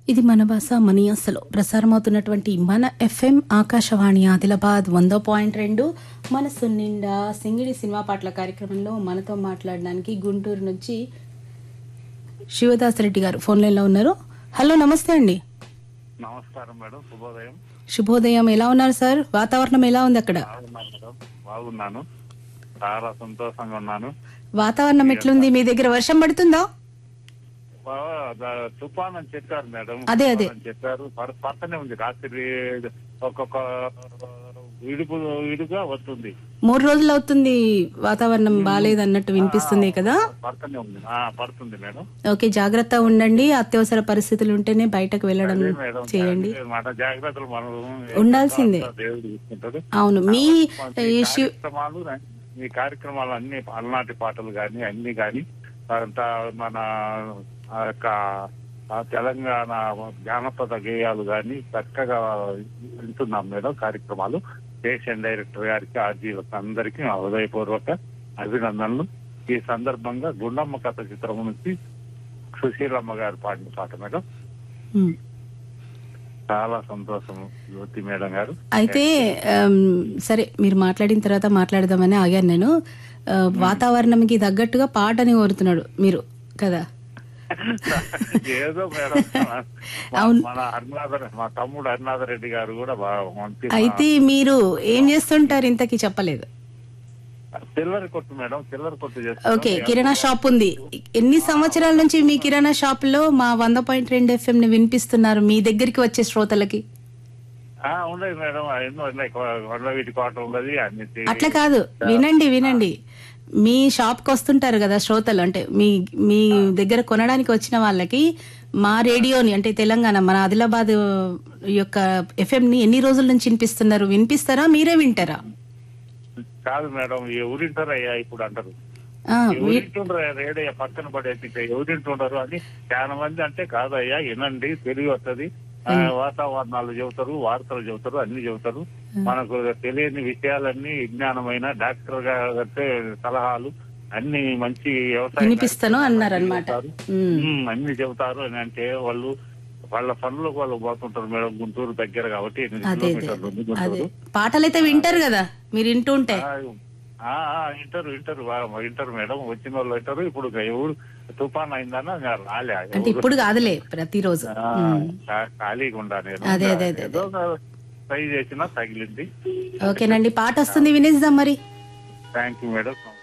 ఇది మన భాష మనీ అసలు ప్రసారమవుతున్నటువంటి మన ఎఫ్ఎం ఆకాశవాణి ఆదిలాబాద్ వంద పాయింట్ రెండు మనసు నిండా సింగిడి సినిమా పాటల కార్యక్రమంలో మనతో మాట్లాడడానికి గుంటూరు నుంచి శివదాస్ రెడ్డి గారు ఫోన్ లైన్లో ఉన్నారు హలో నమస్తే అండి నమస్కారం మేడం శుభోదయం శుభోదయం ఎలా ఉన్నారు సార్ వాతావరణం ఎలా ఉంది అక్కడ బాగున్నాను మేడం బాగున్నాను చాలా సంతోషంగా ఉన్నాను వాతావరణం ఎట్లుంది మీ దగ్గర వర్షం పడుతుందా బా- ద- తుఫాన్ అని చెప్పారు మేడం అదే, అదే. తుఫాన్ అని చెప్పారు పర్- పక్కనే ఉంది రాత్రి ఒక్కొక్క విడుపు విడుగా వస్తుంది మూడు రోజులు అవుతుంది వాతావరణం బాగాలేదు అన్నట్టు వినిపిస్తుంది కదా పక్కనే ఉంది ఆ, పడుతుంది మేడం ఓకే జాగ్రత్త ఉండండి అత్యవసర పరిస్థితులు ఉంటేనే బయటకు వెళ్ళడం అదే మేడం చేయండి అదే మన జాగ్రత్తలు మనం ఉండాల్సిందే. దేవుడు తీసుకుంటాడు అవును మీ ఈ ఈ శివ్ కార్యక్రమాలు ఈ కార్యక్రమాలు అన్ని అలనాటి పాటలు గాని అన్ని గాని అంతా మన ఆ యొక్క ఆ తెలంగాణ జానపద గేయాలు గాని చక్కగా వింటున్నాం మేడం కార్యక్రమాలు స్టేషన్ డైరెక్టర్ గారికి ఆర్జీలకు అందరికీ నా హృదయపూర్వక అభినందనలు ఈ సందర్భంగా గుండమ్మ కథ చిత్రం నుంచి సుశీలమ్మ గారు పాడిన పాట మేడం ఉమ్. చాలా సంతోషం జ్యోతి మేడం గారు అయితే ఆమ్, సరే మీరు మాట్లాడిన తర్వాత మాట్లాడదామని ఆగాను నేను ఆ, వాతావరణంకి తగ్గట్టుగా పాటని కోరుతున్నాడు మీరు కదా ఏదో మేడం మన- మన హరినాథ మా తమ్ముడు హరినాథ రెడ్డి గారు కూడా బాగా మంచి అయితే మీరు ఏం చేస్తుంటారు ఇంతకీ చెప్పలేదు చిల్లర కొట్టు మేడం చిల్లర కొట్టు చేస్తాం ఓకే కిరాణా షాప్ ఉంది ఎన్ని సంవత్సరాల నుంచి మీ కిరాణా షాప్ లో మా వంద పాయింట్ రెండు ఎఫ్ఎం ని వినిపిస్తున్నారు మీ దగ్గరికి వచ్చే శ్రోతలకి ఆ, ఉండదు మేడం ఎన్నో ఉన్నాయి కొండ వీటి కోట ఉన్నది అన్ని తి- అట్లా కాదు వినండి వినండి మీ షాప్ కి వస్తుంటారు కదా శ్రోతలు అంటే మీ మీ దగ్గర కొనడానికి వచ్చిన వాళ్ళకి మా రేడియోని అంటే తెలంగాణ మన ఆదిలాబాద్ యొక్క ఎఫ్ఎం ని ఎన్ని రోజుల నుంచి వినిపిస్తున్నారు వినిపిస్తారా మీరే వింటారా కాదు మేడం ఎవరింటారు అయ్యా ఇప్పుడు అంటారు ఆ, వి- ఎవరింటుండ్రు రేడయ్య పక్కన పడేసి ఎవరింటుండరు అని చాలా మంది అంటే కాదయ్యా వినండి తెలివి వస్తుంది వాతావరణాలు చెబుతారు వార్తలు చెబుతారు అన్ని చెబుతారు మనకు తెలియని విషయాలన్నీ విజ్ఞానమైన డాక్టర్ గారి సలహాలు అన్ని మంచి వ్యవసాయ వినిపిస్తాను అన్నారనమాట చెబుతారు. ఉమ్, అన్ని చెబుతారు అని అంటే వాళ్ళు వాళ్ళ పనులకు వాళ్ళు పోతుంటారు మేడం గుంటూరు దగ్గర కాబట్టి ఎనిమిది అదే అదే కిలోమీటర్లు ఉంది అదే గుంటూరు పాటలైతే వింటారు కదా మీరు వింటూ ఉంటే ఆ, ఆ, వింటారు వింటారు బాగా వింటారు మేడం వచ్చిన వాళ్ళు వింటారు ఇప్పుడు ఎవరు తుఫాన్ అయిందన్న ఇంకా రాలే అంటే ఇప్పుడు కాదులే ప్రతిరోజు ఆ, ఖా- ఖాళీగా ఉండా నేను అదే, అదే, అదే, ఏదో ట్రై చేసినా తగిలింది ఓకేనండి పాట వస్తుంది వినేద్దాం మరి థ్యాంక్ యూ మేడం